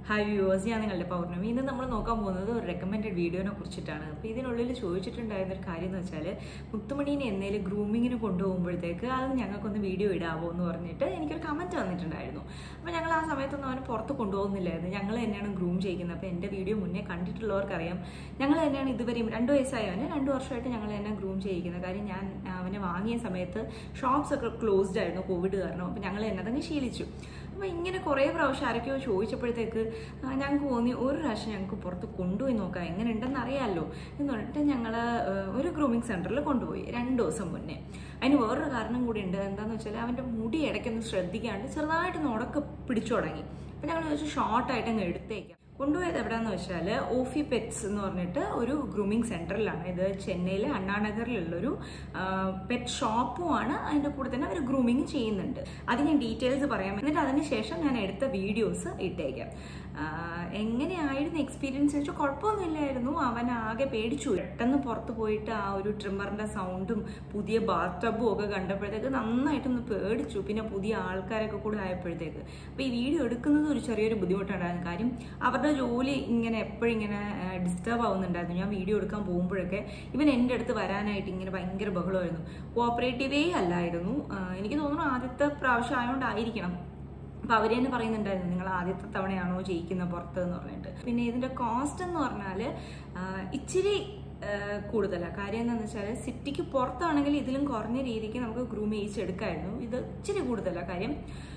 hi viewers ഞാൻ നിങ്ങളുടെ പൗർണമി ഇന്ന് നമ്മൾ നോക്കാൻ പോകുന്നത് ഒരു റെക്കമെൻഡഡ് വീഡിയോനെ കുറിച്ചിട്ടാണ് അപ്പോൾ ഇതിനുള്ളിൽ ചോദിച്ചിട്ടുണ്ടായിരുന്ന ഒരു കാര്യം എന്ന് വെച്ചാൽ മുത്തുമണീനെ എന്നേലും ഗ്രൂമിങ്ങിന് കൊണ്ടുപോകുമ്പോഴത്തേക്ക് അത് ഞങ്ങൾക്കൊന്ന് വീഡിയോ ഇടാവോ എന്ന് പറഞ്ഞിട്ട് എനിക്കൊരു കമൻറ്റ് വന്നിട്ടുണ്ടായിരുന്നു അപ്പോൾ ഞങ്ങൾ ആ സമയത്തൊന്നും അവന് പുറത്ത് കൊണ്ടുപോകുന്നില്ലായിരുന്നു ഞങ്ങൾ തന്നെയാണ് ഗ്രൂം ചെയ്യുന്നത് അപ്പോൾ എൻ്റെ വീഡിയോ മുന്നേ കണ്ടിട്ടുള്ളവർക്കറിയാം ഞങ്ങൾ തന്നെയാണ് ഇതുവരെയും രണ്ട് വയസ്സായവന് രണ്ട് വർഷമായിട്ട് ഞങ്ങൾ തന്നെ ഗ്രൂം ചെയ്യിക്കുന്നത് കാര്യം ഞാൻ അവനെ വാങ്ങിയ സമയത്ത് ഷോപ്സ് ഒക്കെ ക്ലോസ്ഡ് ആയിരുന്നു കോവിഡ് കാരണം അപ്പോൾ ഞങ്ങൾ തന്നെ അതങ്ങ് ശീലിച്ചു അപ്പോൾ ഇങ്ങനെ കുറേ പ്രാവശ്യം ആരൊക്കെയോ ചോദിച്ചപ്പോഴത്തേക്ക് ആ, ഞങ്ങൾക്ക് തോന്നി ഒരു പ്രാവശ്യം ഞങ്ങൾക്ക് പുറത്ത് കൊണ്ടുപോയി നോക്കാം എങ്ങനെ ഉണ്ടെന്ന് അറിയാമല്ലോ എന്ന് പറഞ്ഞിട്ട് ഞങ്ങൾ ഒരു ഗ്രൂമിങ് സെൻറ്ററിൽ കൊണ്ടുപോയി രണ്ട് ദിവസം മുന്നേ അതിന് വേറൊരു കാരണം കൂടി ഉണ്ട് എന്താണെന്ന് വെച്ചാൽ അവൻ്റെ മുടി ഇടയ്ക്കൊന്ന് ശ്രദ്ധിക്കാണ്ട് ചെറുതായിട്ട് ഉടക്ക് പിടിച്ചു തുടങ്ങി അപ്പം ഞങ്ങൾ ചോദിച്ചു ഷോർട്ടായിട്ട് അങ്ങ് എടുത്തേക്കാം കൊണ്ടുപോയത് എവിടെയാന്ന് വെച്ചാൽ ഓഫി പെറ്റ്സ് എന്ന് പറഞ്ഞിട്ട് ഒരു ഗ്രൂമിങ് സെൻറ്ററിലാണ് ഇത് ചെന്നൈയിലെ അണ്ണാനഗറിലുള്ളൊരു പെറ്റ് ഷോപ്പുമാണ് അതിൻ്റെ കൂടെ തന്നെ അവർ ഗ്രൂമിങ് ചെയ്യുന്നുണ്ട് അത് ഞാൻ ഡീറ്റെയിൽസ് പറയാം എന്നിട്ട് അതിന് ശേഷം ഞാൻ എടുത്ത വീഡിയോസ് ഇട്ടേക്കാം ആ, എങ്ങനെയായിരുന്നു എക്സ്പീരിയൻസ് വെച്ചാൽ കുഴപ്പമൊന്നുമില്ലായിരുന്നു അവൻ ആകെ പേടിച്ചു പെട്ടെന്ന് പുറത്ത് പോയിട്ട് ആ ഒരു ട്രിമ്മറിൻ്റെ സൗണ്ടും പുതിയ ബാത്ടബും ഒക്കെ കണ്ടപ്പോഴത്തേക്ക് നന്നായിട്ടൊന്ന് പേടിച്ചു പിന്നെ പുതിയ ആൾക്കാരൊക്കെ കൂടെ ആയപ്പോഴത്തേക്ക് അപ്പോൾ ഈ വീഡിയോ എടുക്കുന്നത് ഒരു ചെറിയൊരു ബുദ്ധിമുട്ടുണ്ടായിരുന്നു കാര്യം അവരുടെ ജോലി ഇങ്ങനെ എപ്പോഴും ഇങ്ങനെ ഡിസ്റ്റർബ് ആവുന്നുണ്ടായിരുന്നു ഞാൻ വീഡിയോ എടുക്കാൻ പോകുമ്പോഴൊക്കെ ഇവൻ എൻ്റെ അടുത്ത് വരാനായിട്ട് ഇങ്ങനെ ഭയങ്കര ബഹളമായിരുന്നു കോപ്പറേറ്റീവേ അല്ലായിരുന്നു ആ, എനിക്ക് തോന്നുന്നു ആദ്യത്തെ പ്രാവശ്യം ആയതുകൊണ്ടായിരിക്കണം അപ്പൊ അവര് തന്നെ പറയുന്നുണ്ടായിരുന്നു നിങ്ങൾ ആദ്യത്തെ തവണയാണോ ജയിക്കുന്ന പുറത്ത് എന്ന് പറഞ്ഞിട്ട് പിന്നെ ഇതിന്റെ കോസ്റ്റ് എന്ന് പറഞ്ഞാല് ആ, ഇച്ചിരി കൂടുതലാണ് കാര്യം എന്താണെന്ന് വെച്ചാൽ സിറ്റിക്ക് പുറത്താണെങ്കിൽ ഇതിലും കുറഞ്ഞ രീതിക്ക് നമുക്ക് ഗ്രൂം ചെയ്യിച്ചെടുക്കായിരുന്നു ഇത് ഇച്ചിരി കൂടുതലാണ് കാര്യം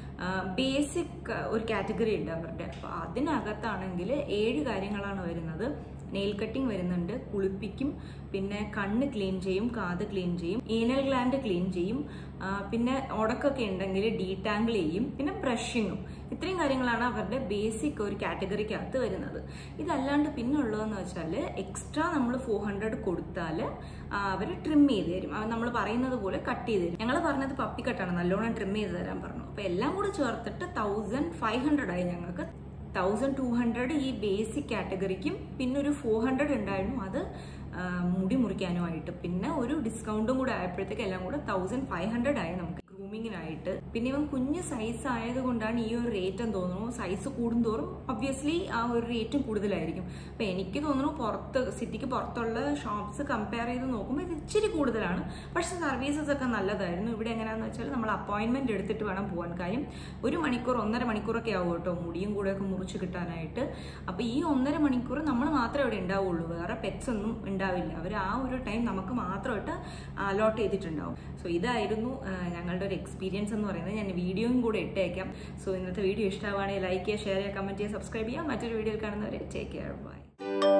ബേസിക് ഒരു കാറ്റഗറി ഉണ്ട് അവരുടെ അപ്പോൾ അതിനകത്താണെങ്കിൽ ഏഴ് കാര്യങ്ങളാണ് വരുന്നത് നെയിൽ കട്ടിങ് വരുന്നുണ്ട് കുളിപ്പിക്കും പിന്നെ കണ്ണ് ക്ലീൻ ചെയ്യും കാത് ക്ലീൻ ചെയ്യും ഈനൽ ഗ്ലാൻഡ് ക്ലീൻ ചെയ്യും ആ, പിന്നെ ഉടക്കൊക്കെ ഉണ്ടെങ്കിൽ ഡീടാങ്കിൾ ചെയ്യും പിന്നെ ബ്രഷിങ്ങും ഇത്രയും കാര്യങ്ങളാണ് അവരുടെ ബേസിക് ഒരു കാറ്റഗറിക്കകത്ത് വരുന്നത് ഇതല്ലാണ്ട് പിന്നെ ഉള്ളതെന്ന് വെച്ചാൽ എക്സ്ട്രാ നമ്മൾ ഫോർ ഹൺഡ്രഡ് കൊടുത്താൽ അവർ ട്രിം ചെയ്ത് തരും നമ്മൾ പറയുന്നത് പോലെ കട്ട് ചെയ്ത് തരും ഞങ്ങൾ പറഞ്ഞത് പപ്പി കട്ടാണ് നല്ലോണം ട്രിം ചെയ്ത് തരാൻ പറഞ്ഞു അപ്പോൾ എല്ലാം കൂടെ ചേർത്തിട്ട് തൗസൻഡ് ഫൈവ് ഹൺഡ്രഡ് ആയി ഞങ്ങൾക്ക് തൗസൻഡ് ടു ഹൺഡ്രഡ് ഈ ബേസിക് കാറ്റഗറിക്കും പിന്നെ ഒരു ഫോർ ഹൺഡ്രഡ് ഉണ്ടായിരുന്നു അത് ആ, മുടി മുറിക്കാനുമായിട്ട് പിന്നെ ഒരു ഡിസ്കൗണ്ടും കൂടെ ആയപ്പോഴത്തേക്ക് എല്ലാം കൂടെ തൗസൻഡ് ഫൈവ് ഹൺഡ്രഡ് ആയി നമുക്ക് ഗ്രൂമിങ്ങിനായിട്ട് പിന്നെ ഇവൻ കുഞ്ഞ് സൈസ് ആയതുകൊണ്ടാണ് ഈ ഒരു റേറ്റ് എന്ന് തോന്നുന്നു സൈസ് കൂടുന്തോറും ഒബ്വിയസ്ലി ആ ഒരു റേറ്റും കൂടുതലായിരിക്കും അപ്പൊ എനിക്ക് തോന്നുന്നു പുറത്ത് സിറ്റിക്ക് പുറത്തുള്ള ഷോപ്സ് കമ്പയർ ചെയ്ത് നോക്കുമ്പോൾ ഇത് ഇച്ചിരി കൂടുതലാണ് പക്ഷെ സർവീസസ് ഒക്കെ നല്ലതായിരുന്നു ഇവിടെ എങ്ങനെയാന്ന് വെച്ചാൽ നമ്മൾ അപ്പോയിന്റ്മെന്റ് എടുത്തിട്ട് വേണം പോകാൻ കാര്യം ഒരു മണിക്കൂർ ഒന്നര മണിക്കൂറൊക്കെ ആവും കേട്ടോ മുടിയും കൂടെ ഒക്കെ മുറിച്ച് കിട്ടാനായിട്ട് അപ്പൊ ഈ ഒന്നര മണിക്കൂർ നമ്മൾ മാത്രമേ ഇവിടെ ഉണ്ടാവുള്ളൂ വേറെ പെറ്റ്സ് ഒന്നും ഉണ്ടാവില്ല അവർ ആ ഒരു ടൈം നമുക്ക് മാത്രമായിട്ട് അലോട്ട് ചെയ്തിട്ടുണ്ടാവും സോ ഇതായിരുന്നു ആ, ഞങ്ങളുടെ ഒരു എക്സ്പീരിയൻസ് എന്ന് പറയുന്നത് ഞാൻ വീഡിയോയും കൂടെ ഇട്ടേക്കാം സോ ഇന്നത്തെ വീഡിയോ ഇഷ്ടമാണെങ്കിൽ ലൈക്ക് ചെയ്യുക ഷെയർ ചെയ്യുക കമന്റ് ചെയ്യുക സബ്സ്ക്രൈബ് ചെയ്യുക മറ്റൊരു വീഡിയോയിൽ കാണുന്നവരെ ടേക്ക് കെയർ ബൈ